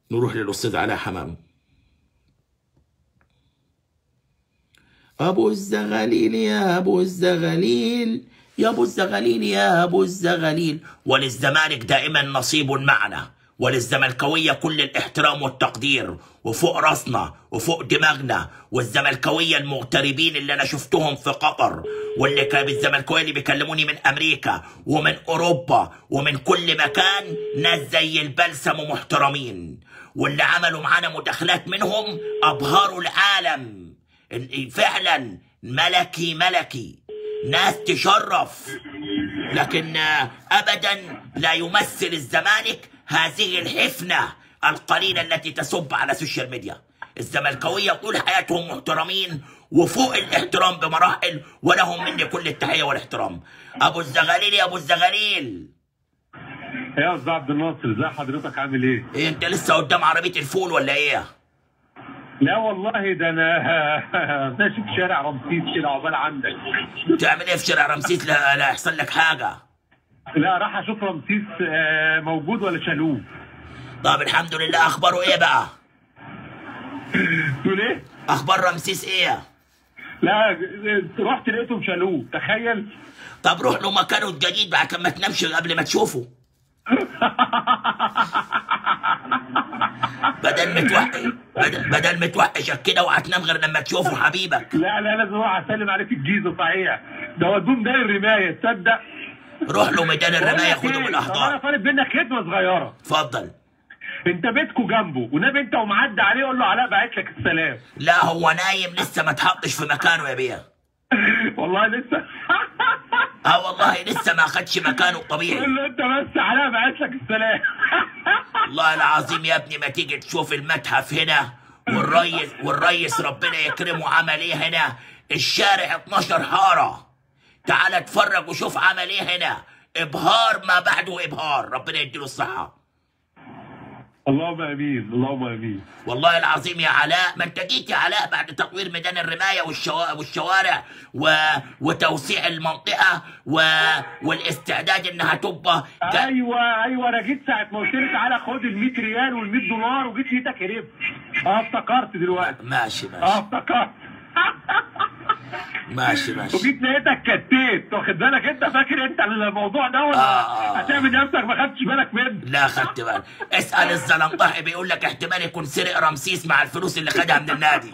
نروح للاستاذ علاء حمام ابو الزغاليل يا ابو الزغاليل يا ابو الزغاليل يا ابو الزغاليل وللزمالك دائما نصيب معنا وللزملكاويه كل الاحترام والتقدير وفوق راسنا وفوق دماغنا والزملكاويه المغتربين اللي انا شفتهم في قطر واللي كان الزملكاويه اللي بيكلموني من امريكا ومن اوروبا ومن كل مكان ناس زي البلسم ومحترمين واللي عملوا معانا مداخلات منهم ابهروا العالم فعلا ملكي ملكي ناس تشرف لكن آه، ابدا لا يمثل الزمالك هذه الحفنه القليله التي تسب على السوشيال ميديا الزملكاويه طول حياتهم محترمين وفوق الاحترام بمراحل ولهم مني كل التحيه والاحترام ابو الزغاليل يا ابو الزغاليل يا استاذ عبد الناصر ازي حضرتك عامل ايه؟ إيه انت لسه قدام عربيه الفول ولا ايه لا والله ده انا ماشي في شارع رمسيس كده عقبال عندك تعمل ايه في شارع رمسيس لا, لا يحصل لك حاجه لا راح اشوف رمسيس آه، موجود ولا شالوه طب الحمد لله اخباره ايه بقى تقول ايه؟ اخبار رمسيس ايه لا رحت لقيتهم شالوه تخيل طب روح له مكانه الجديد بعد ما تنامش قبل ما تشوفه بدل متوحش بدل, بدل متوحشك كده وهتنام غير لما تشوفه حبيبك لا لا لازم اروح اسلم عليه في الجيزه صحيح ده ودوم داير الرمايه تصدق روح له ميدان الرمايه بقول لك خده إيه، بالاحضان طب انا طالب منك خدمه صغيره اتفضل انت بيتكو جنبه ونبي انت ومعدي عليه قول له علاء بعت لك السلام لا هو نايم لسه ما اتحطش في مكانه يا بيه والله لسه اه والله لسه ما خدش مكانه الطبيعي قول له انت بس علاء بعت لك السلام والله العظيم يا ابني ما تيجي تشوف المتحف هنا والريس والريس ربنا يكرمه عمل ايه هنا الشارع 12 حاره تعال اتفرج وشوف عمل ايه هنا ابهار ما بعده ابهار ربنا يديله الصحه اللهم امين اللهم امين والله العظيم يا علاء ما انت جيت يا علاء بعد تطوير ميدان الرمايه والشوا... والشوارع و... وتوسيع المنطقه و... والاستعداد انها تبقى جا- ايوه ايوه انا جيت ساعه ما قلت لي تعالى خد ال 100 ريال وال 100 دولار وجيت لقيتك هربت اه افتكرت دلوقتي ماشي اه ماشي افتكرت ماشي ماشي وجيت لقيتك كتيت واخد بالك انت فاكر انت الموضوع ده ولا آه، آه. هتعمل نفسك ما خدتش بالك منه لا خدت بالي اسال الزلنطحي بيقول لك احتمال يكون سرق رمسيس مع الفلوس اللي خدها من النادي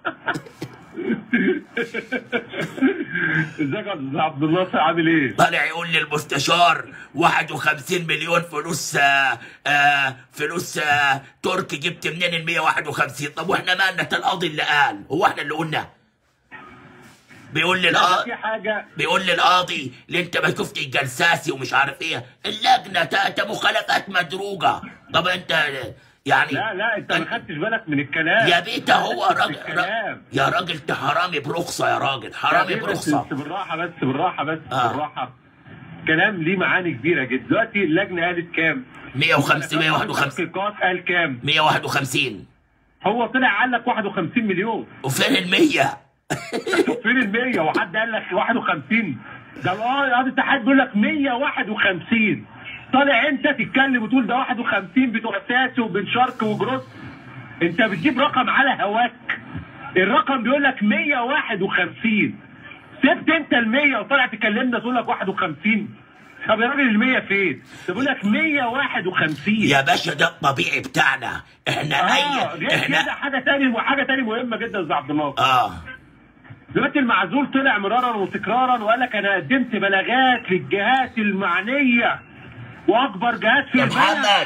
ازيك يا استاذ عبد الناصر عامل ايه؟ طالع يقول لي المستشار 51 مليون فلوس آه آه فلوس آه تركي جبت منين ال 151 طب واحنا مالنا ده القاضي اللي قال هو احنا اللي قلنا بيقول لي لا، القاضي في حاجه بيقول لي القاضي اللي انت ما شفت الجلساسي ومش عارف ايه اللجنه تأتى مخالفات مدروجه طب انت يعني لا لا انت ما خدتش بالك من الكلام يا بيت هو راجل الكلام. يا راجل انت حرامي برخصه يا راجل حرامي يا بيه، بس برخصه بس بالراحه بس بالراحه بس آه. بالراحه كلام ليه معاني كبيره جدا دلوقتي اللجنه قالت كام؟ 150 151 التحقيقات قال كام؟ 151 هو طلع قال لك 51 مليون وفين ال 100 فين ال 100 وحد قال لك 51 ده القاضي قاضي الاتحاد بيقول لك 151 طالع انت تتكلم وتقول ده 51 بتوع ساسي وبن شرق وجروس انت بتجيب رقم على هواك الرقم بيقول لك 151 سبت انت ال 100 وطالع تكلمنا تقول لك 51 طب يا راجل ال 100 فين؟ ده بيقول لك 151 يا باشا ده الطبيعي بتاعنا احنا اه اي غير كده احنا حاجه تاني حاجه تاني مهمه جدا يا استاذ عبد الناصر اه دلوقتي المعزول طلع مرارا وتكرارا وقال لك انا قدمت بلاغات للجهات المعنيه واكبر جهات في يا البلد محمد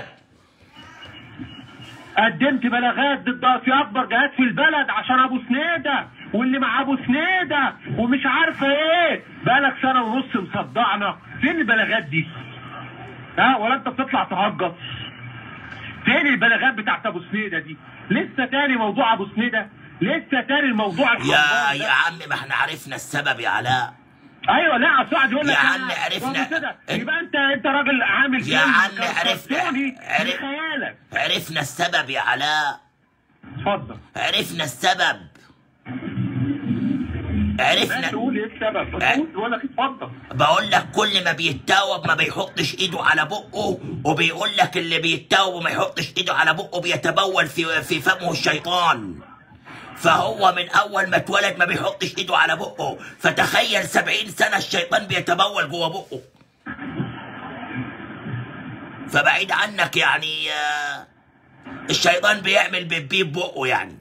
قدمت بلاغات ضد في اكبر جهات في البلد عشان ابو سنيده واللي مع ابو سنيده ومش عارفه ايه بقالك سنه ونص مصدعنا فين البلاغات دي؟ ها ولا انت بتطلع تهجص؟ فين البلاغات بتاعت ابو سنيده دي؟ لسه تاني موضوع ابو سنيده؟ لسه تاني الموضوع يا الخربان ده؟ يا عم ما احنا عرفنا السبب يا علاء ايوه لا اصل قاعد يقول لك يا أنا- عم عرفنا. طب كده يبقى انت انت راجل عامل يا فيلم عم كان عرفنا. كرتوني عرف- بخيالك عرفنا السبب يا علاء اتفضل عرفنا السبب عرفنا ماشي قول ايه السبب آه. بقول بقول لك اتفضل بقول لك كل ما بيتاوب ما بيحطش ايده على بقه وبيقول لك اللي بيتاوب وما يحطش ايده على بقه بيتبول في في فمه الشيطان فهو من اول ما اتولد ما بيحطش ايده على بقه فتخيل سبعين سنة الشيطان بيتبول جوه بقه فبعيد عنك يعني آه، الشيطان بيعمل بيبي بقه يعني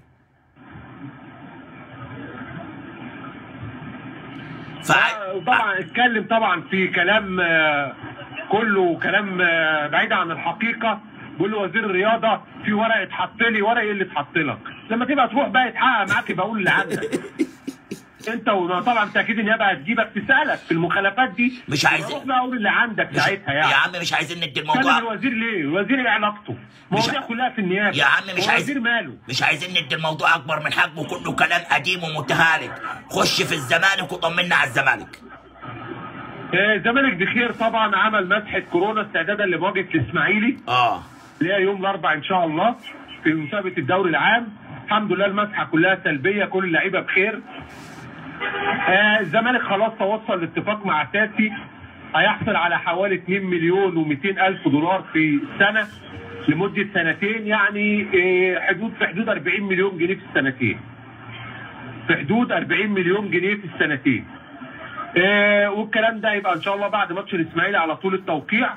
فع... وطبعا اتكلم طبعا في كلام آه، كله كلام آه، بعيد عن الحقيقه بيقول له وزير الرياضه في ورق اتحط لي ورق ايه اللي اتحط لك لما تبقى تروح بقى يتحقق معاك يبقى قول اللي عندك انت وطبعا تاكيد النيابه هتجيبك تسالك في المخالفات دي مش عايز- روح بقى قول اللي عندك مش... ساعتها يا يعني عم مش عايزين ندي كلم الموضوع الوزير ليه؟ الوزير ايه علاقته؟ المواضيع مش- كلها في النيابه يا عم مش هو عايز الوزير ماله؟ مش عايزين ندي الموضوع اكبر من حجمه كله كلام قديم ومتهالك خش في الزمالك وطمنا على الزمالك آه، الزمالك بخير طبعا عمل مسحه كورونا استعدادا لمواجهه الاسماعيلي اه اللي هي يوم الاربعاء ان شاء الله في مسابقه الدوري العام الحمد لله المسحه كلها سلبيه كل اللعيبه بخير آه الزمالك خلاص توصل لاتفاق مع تاسي هيحصل على حوالي 2 مليون و200 الف دولار في السنه لمده سنتين يعني آه حدود في حدود 40 مليون جنيه في السنتين في حدود 40 مليون جنيه في السنتين آه والكلام ده هيبقى ان شاء الله بعد ماتش الاسماعيلي على طول التوقيع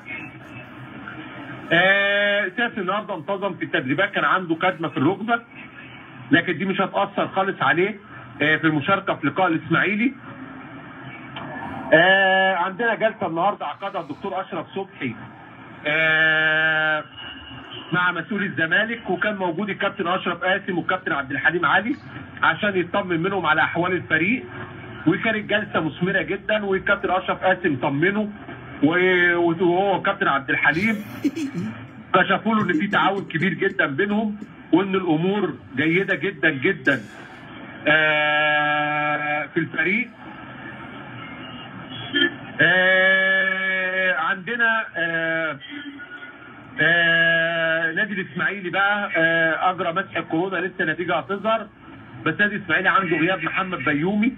آه، سياسي النهارده انتظم في التدريبات كان عنده كدمه في الركبه لكن دي مش هتاثر خالص عليه آه، في المشاركه في لقاء الاسماعيلي آه، عندنا جلسه النهارده عقدها الدكتور اشرف صبحي آه، مع مسؤول الزمالك وكان موجود الكابتن اشرف قاسم والكابتن عبد الحليم علي عشان يطمن منهم على احوال الفريق وكانت جلسه مثمره جدا والكابتن اشرف قاسم طمنه و- وهو والكابتن عبد الحليم كشفوا له ان في تعاون كبير جدا بينهم وان الامور جيده جدا جدا آه، في الفريق آه، عندنا آه، آه، نادي الاسماعيلي بقى آه، اجرى مسح الكورونا لسه نتيجه هتظهر بس نادي الاسماعيلي عنده غياب محمد بيومي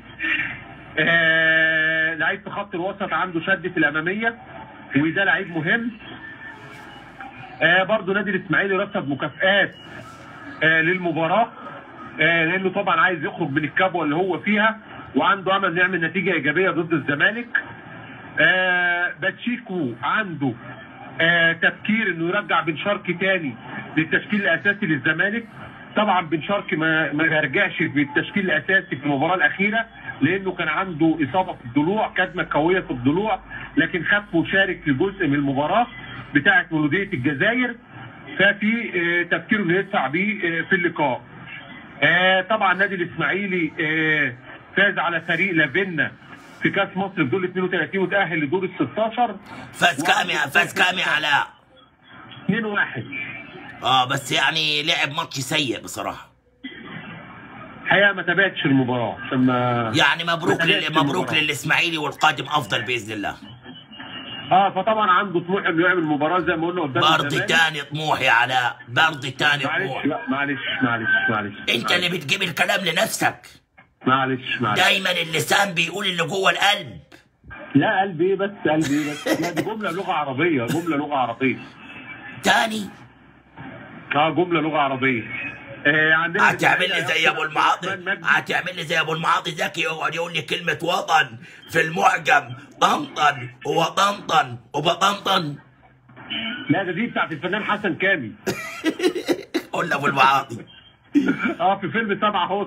آه، لعيب في خط الوسط عنده شد في الاماميه وده لعيب مهم آه، برضه نادي الاسماعيلي رتب مكافآت آه، للمباراه آه، لانه طبعا عايز يخرج من الكبوه اللي هو فيها وعنده امل نعمل نتيجه ايجابيه ضد الزمالك آه، باتشيكو عنده آه، تفكير انه يرجع بن شرقي تاني للتشكيل الاساسي للزمالك طبعا بن شرقي ما ما رجعش في التشكيل الاساسي في المباراه الاخيره لانه كان عنده اصابه في الضلوع كدمه قويه في الضلوع لكن خف وشارك في جزء من المباراه بتاعه مولوديه الجزائر ففي آه، تفكير انه يدفع بيه آه، في اللقاء آه، طبعا نادي الاسماعيلي آه، فاز على فريق لافينا في كاس مصر في دور 32 وتاهل لدور ال 16 فاز كام يا فاز كام يا علاء 2 1 اه بس يعني لعب ماتش سيء بصراحه الحقيقه ما تابعتش المباراه عشان ما يعني مبروك ما تابعتش لل... مبروك المباراة. للاسماعيلي والقادم افضل باذن الله اه فطبعا عنده طموح انه يعمل مباراه زي ما قلنا قدام برضه الزمالك. تاني طموح يا علاء برضه تاني معلش طموح لا معلش معلش معلش انت اللي بتجيب الكلام لنفسك معلش معلش دايما اللسان بيقول اللي جوه القلب لا قلبي ايه بس قلبي ايه بس لا دي جمله لغه عربيه جمله لغه عربيه تاني اه جمله لغه عربيه آه عندنا هتعمل لي زي ابو المعاطي عثمان مجدي. هتعمل لي زي ابو المعاطي ذكي يقعد يقول لي كلمه وطن في المعجم طنطن وطنطن وبطنطن لا ده دي بتاعت الفنان حسن كامل قول لابو المعاطي اه في فيلم سبعة هوت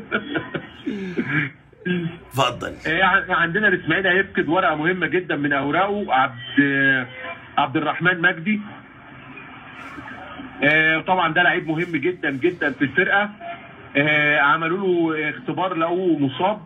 اتفضل آه، عندنا الاسماعيلي هيفقد ورقه مهمه جدا من اوراقه عبد عبد الرحمن مجدي آه، طبعا ده لعيب مهم جدا جدا في الفرقه آه، عملوا له اختبار لقوه مصاب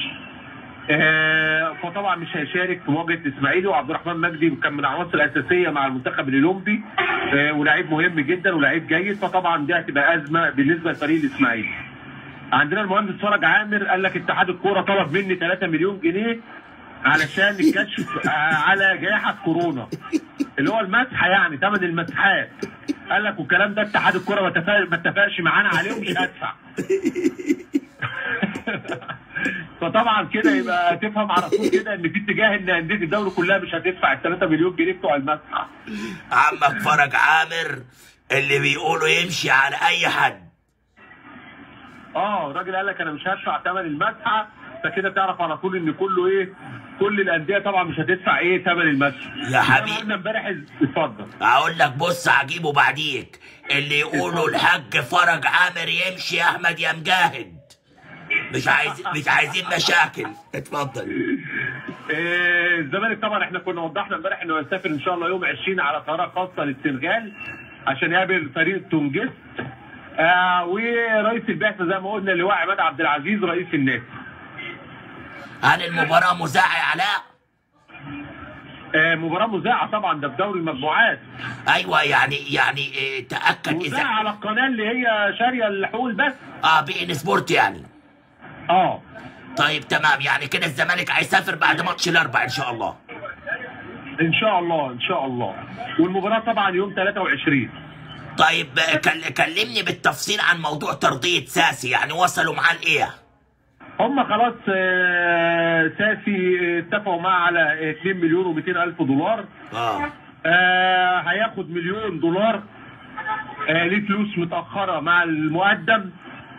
آه، فطبعا مش هيشارك في مواجهه الاسماعيلي وعبد الرحمن مجدي كان من العناصر الاساسيه مع المنتخب الاولمبي آه، ولاعيب مهم جدا ولاعيب جيد فطبعا دي هتبقى ازمه بالنسبه لفريق الاسماعيلي. عندنا المهندس فرج عامر قال لك اتحاد الكوره طلب مني 3 مليون جنيه علشان الكشف آه، على جائحه كورونا اللي هو المسحه يعني ثمن المسحات قال لك والكلام ده اتحاد الكوره ما اتفق- ما اتفقش معانا عليه ومش هدفع فطبعا كده يبقى تفهم على طول كده ان في اتجاه ان انديه الدوري كلها مش هتدفع ال 3 مليون جنيه بتوع المسحه عمك فرج عامر اللي بيقولوا يمشي على اي حد اه الراجل قال لك انا مش هدفع ثمن المسحه فكده تعرف على طول ان كله ايه كل الانديه طبعا مش هتدفع ايه ثمن المسحه يا حبيبي. قلنا امبارح اتفضل اقول لك بص هجيبه بعديك اللي يقولوا الحاج فرج عامر يمشي يا احمد يا مجاهد مش عايز مش عايزين مشاكل اتفضل آه، الزمالك طبعا احنا كنا وضحنا امبارح انه هيسافر ان شاء الله يوم 20 على طياره خاصه للسنغال عشان يقابل فريق تونجست آه ورئيس البعثه زي ما قلنا اللواء عماد عبد العزيز رئيس النادي هل المباراة مذاعة يا علاء؟ آه مباراه مذاعه طبعا ده في دوري المجموعات ايوه يعني يعني إيه، تأكد مذاعه اذا على القناه اللي هي شاريه الحقوق البث اه بي ان سبورت يعني اه طيب تمام يعني كده الزمالك هيسافر بعد ماتش الاربع ان شاء الله ان شاء الله ان شاء الله والمباراه طبعا يوم 23 طيب آه، كل- كلمني بالتفصيل عن موضوع ترضية ساسي يعني وصلوا معاه لايه؟ هم خلاص آه، ساسي آه، اتفقوا معاه على 2 مليون و200 الف دولار اه آه هياخد مليون دولار آه ليه فلوس متأخرة مع المقدم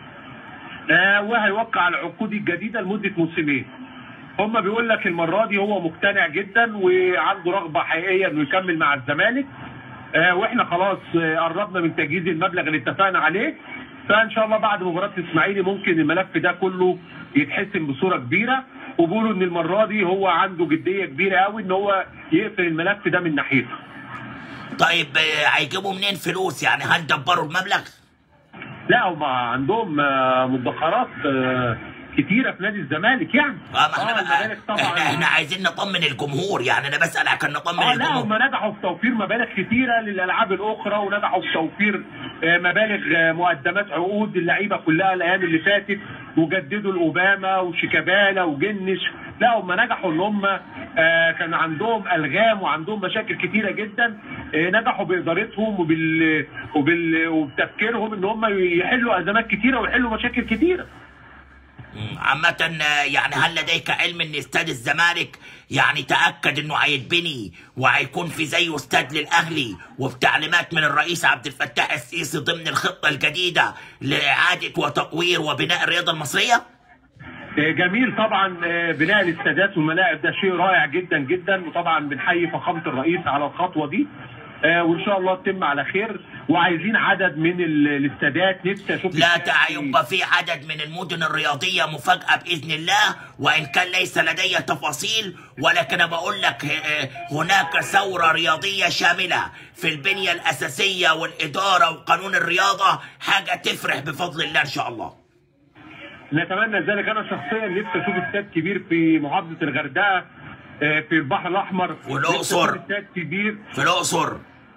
آه وهيوقع العقود الجديدة لمدة موسمين هما بيقول لك المرة دي هو مقتنع جدا وعنده رغبة حقيقية انه يكمل مع الزمالك آه واحنا خلاص آه قربنا من تجهيز المبلغ اللي اتفقنا عليه فان شاء الله بعد مباراة الاسماعيلي ممكن الملف ده كله يتحسم بصورة كبيرة وبيقولوا ان المرة دي هو عنده جدية كبيرة قوي ان هو يقفل الملف ده من ناحيته طيب آه، هيجيبوا منين فلوس يعني هل دبروا المبلغ؟ لا هم عندهم آه، مدخرات آه، كتيره في نادي الزمالك يعني اه ما احنا الزمالك بقى احنا احنا عايزين نطمن الجمهور يعني انا بسأل عشان نطمن اه لا هم الجمهور نجحوا في توفير مبالغ كتيره للالعاب الاخرى ونجحوا في توفير آه، مبالغ آه، مقدمات عقود اللعيبه كلها الايام اللي فاتت وجددوا الاوباما وشيكابالا وجنش لا هم نجحوا ان هم آه، كان عندهم الغام وعندهم مشاكل كتيره جدا آه، نجحوا بادارتهم وبال وبال وبتفكيرهم ان هم يحلوا ازمات كتيره ويحلوا مشاكل كتيره مم، عامة آه، يعني هل لديك علم ان استاد الزمالك يعني تأكد انه هيتبني وهيكون في زيه استاد للاهلي وبتعليمات من الرئيس عبد الفتاح السيسي ضمن الخطة الجديدة لإعادة وتطوير وبناء الرياضة المصرية؟ آه، جميل طبعا آه، بناء الاستادات والملاعب ده شيء رائع جدا جدا وطبعا بنحيي فخامه الرئيس على الخطوه دي آه، وان شاء الله تتم على خير وعايزين عدد من ال- الاستادات نفسي اشوف لا استاد تع- في- يبقى في عدد من المدن الرياضية مفاجأة بإذن الله وإن كان ليس لدي تفاصيل ولكن أنا بقول لك آه، هناك ثورة رياضية شاملة في البنية الأساسية والإدارة وقانون الرياضة حاجة تفرح بفضل الله إن شاء الله نتمنى ذلك انا شخصيا نفسي اشوف استاد كبير في محافظه الغردقه آه، في البحر الاحمر والأقصر. نفسي أشوف استاد كبير في الأقصر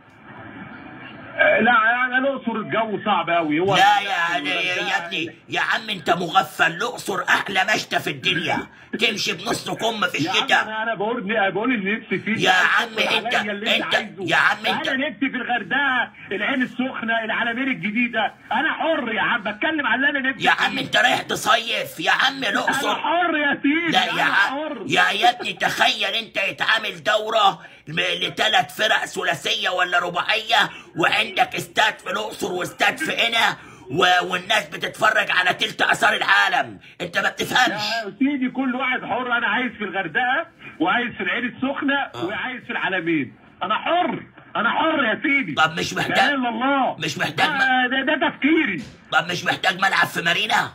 آه، لا يعني الاقصر الجو صعب قوي هو لا يا يا, يا ابني يا عم انت مغفل الاقصر احلى مشتى في الدنيا تمشي بنص كم في يا عم الشتاء انا انا بقول بقول اللي نفسي فيه يا عم عليا انت- اللي انت- عايزه. يا عم انت- انا نفسي في الغردقه العين السخنه العلمين الجديده انا حر يا عم بتكلم على اللي انا نفسي يا فيه. عم انت رايح تصيف يا عم انا الاقصر حر يا سيدي لا يا انا عم حر يا يا ابني تخيل انت يتعامل دورة لثلاث فرق ثلاثية ولا رباعية وعندك استاد في الأقصر واستاد في هنا و- والناس بتتفرج على تلت آثار العالم انت ما بتفهمش يا سيدي كل واحد حر انا عايز في الغردقه وعايز في العين السخنه وعايز في العلمين انا حر انا حر يا سيدي طب مش لا محتاج اله الا الله مش محتاج ده, ده, ده تفكيري طب مش محتاج ملعب في مارينا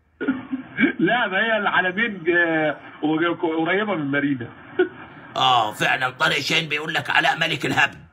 لا ما هي العلمين آه، قريبه من مارينا اه فعلا طارق شين بيقول لك علاء ملك الهبد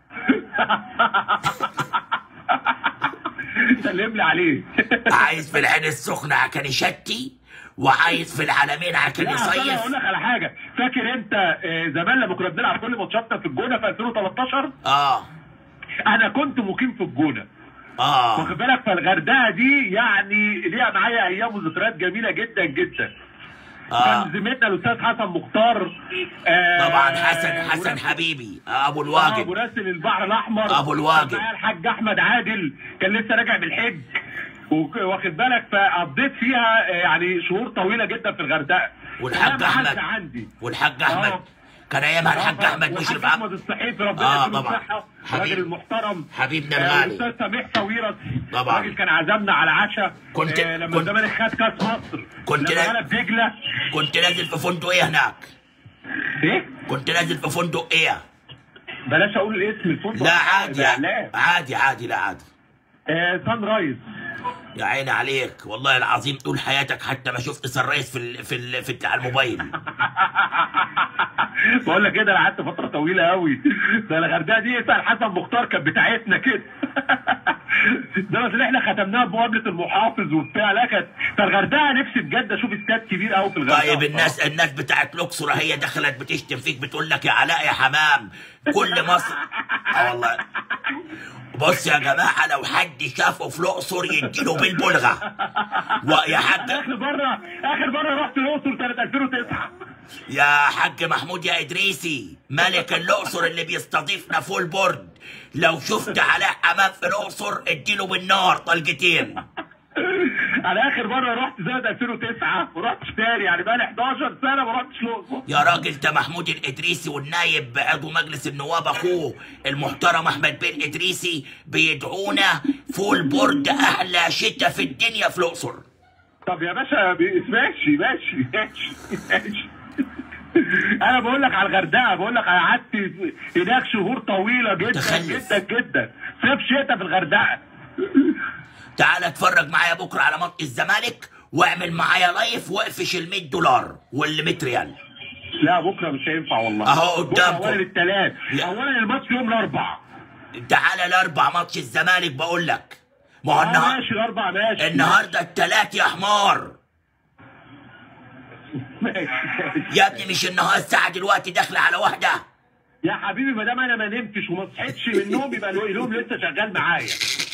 سلم لي عليه عايز في العين السخنة عشان يشتي وعايز في العالمين عشان لا أصل انا يصيف اقول لك على حاجه فاكر انت آه، زمان لما كنا بنلعب كل ماتشاتنا في الجونه في 2013 اه انا كنت مقيم في الجونه اه واخد بالك فالغردقه دي يعني ليها معايا ايام وذكريات جميله جدا جدا اه كان زميلنا الاستاذ حسن مختار آه، طبعا حسن حسن وراسل- حبيبي آه، ابو آه، الواجب وراسل البحر الاحمر أبو الواجب. كان معايا الحاج احمد عادل كان لسه راجع من الحج وك- واخد بالك فقضيت فيها آه، يعني شهور طويله جدا في الغردقه والحاج أنا معز احمد عندي والحاج احمد آه. كان ايامها الحاج آه، احمد مشرف والحاج احمد عبد الصحيفي ربنا آه، يديله طبعا. الصحه حبيب- الراجل المحترم حبيبنا آه، الغالي الاستاذ سميح صويرس طبعا. الراجل كان عزمنا على عشاء كنت- آه، لما كنت- الزمالك خد كاس مصر كنت لما لا- غلب دجله كنت نازل في فندق ايه هناك ايه كنت نازل في فندق ايه بلاش اقول الاسم الفندق لا عادي لا عادي عادي لا عادي آه سان رايز يا عيني عليك والله العظيم طول حياتك حتى ما شفت سرايس في ال في ال في بتاع الموبايل بقول لك كده انا قعدت فتره طويله قوي ده الغردقه دي اسال حسن مختار كانت بتاعتنا كده ده بس اللي احنا ختمناها بمقابله المحافظ وبتاع لا كانت ده الغردقه نفسي بجد اشوف استاد كبير قوي في الغردقه طيب الناس الناس بتاعت لوكسور هي دخلت بتشتم فيك بتقول لك يا علاء يا حمام كل مصر اه والله بص يا جماعه لو حد شافه في الاقصر يديله بالبلغه ويا حاج انا اخر مره اخر مره رحت الاقصر سنه 2009 يا حاج محمود يا ادريسي ملك الاقصر اللي بيستضيفنا فول بورد لو شفت علاء حمام في الاقصر اديله بالنار طلقتين انا اخر مره رحت سنه 2009 ما رحتش تاني يعني بقى لي 11 سنه ما رحتش الاقصر يا راجل ده محمود الادريسي والنايب عضو مجلس النواب اخوه المحترم احمد بن ادريسي بيدعونا فول بورد احلى شتاء في الدنيا في الاقصر طب يا باشا بي- ماشي ماشي ماشي ماشي انا بقول لك على الغردقه بقول لك انا قعدت هناك شهور طويله جدا تخلف. جدا جدا صيف شتاء في الغردقه تعال اتفرج معايا بكره على ماتش الزمالك واعمل معايا لايف واقفش ال 100 دولار وال 100 ريال لا بكره مش هينفع والله أهو بكرة قدامكم. اولا الثلاث يا- اولا الماتش يوم الاربعاء تعال الاربع ماتش الزمالك بقول لك ما هو آه النهار- ماشي الاربعاء ماشي النهارده التلات يا حمار ماشي يا ابني مش النهار الساعه دلوقتي داخله على واحده يا حبيبي ما دام انا ما نمتش وما صحيتش من النوم يبقى الو- اليوم لسه شغال معايا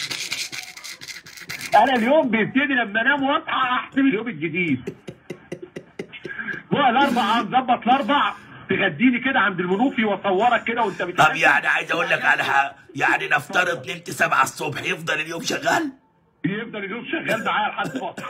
انا اليوم بيبتدي لما انام واصحى احسب اليوم الجديد بقى الاربع نظبط الاربع تغديني كده عند المنوفي واصورك كده وانت طب بتاكل يعني عايز اقول لك على حاجه يعني نفترض نمت سبعة الصبح يفضل اليوم شغال يفضل اليوم شغال معايا لحد فتره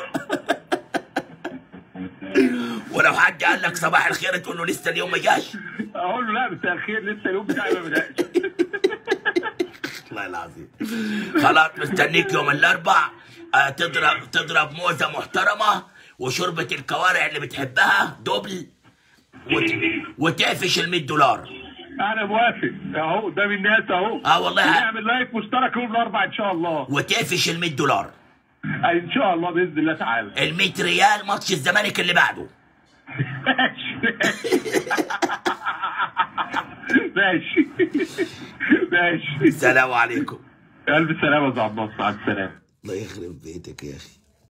ولو حد قال لك صباح الخير تقول له لسه اليوم ما جاش اقول له لا مساء الخير لسه اليوم بتاعي ما بداش والله العظيم خلاص مستنيك يوم الاربع آه، تضرب تضرب موزه محترمه وشوربه الكوارع اللي بتحبها دبل وت... وتقفش ال 100 دولار انا موافق اهو قدام الناس اهو اه والله نعمل لايك مشترك يوم الاربع ان شاء الله وتقفش ال 100 دولار ان شاء الله باذن الله تعالى ال 100 ريال ماتش الزمالك اللي بعده ماشي ماشي ماشي السلام عليكم الف سلامه يا عبد الناصر على السلامه الله يخرب بيتك يا اخي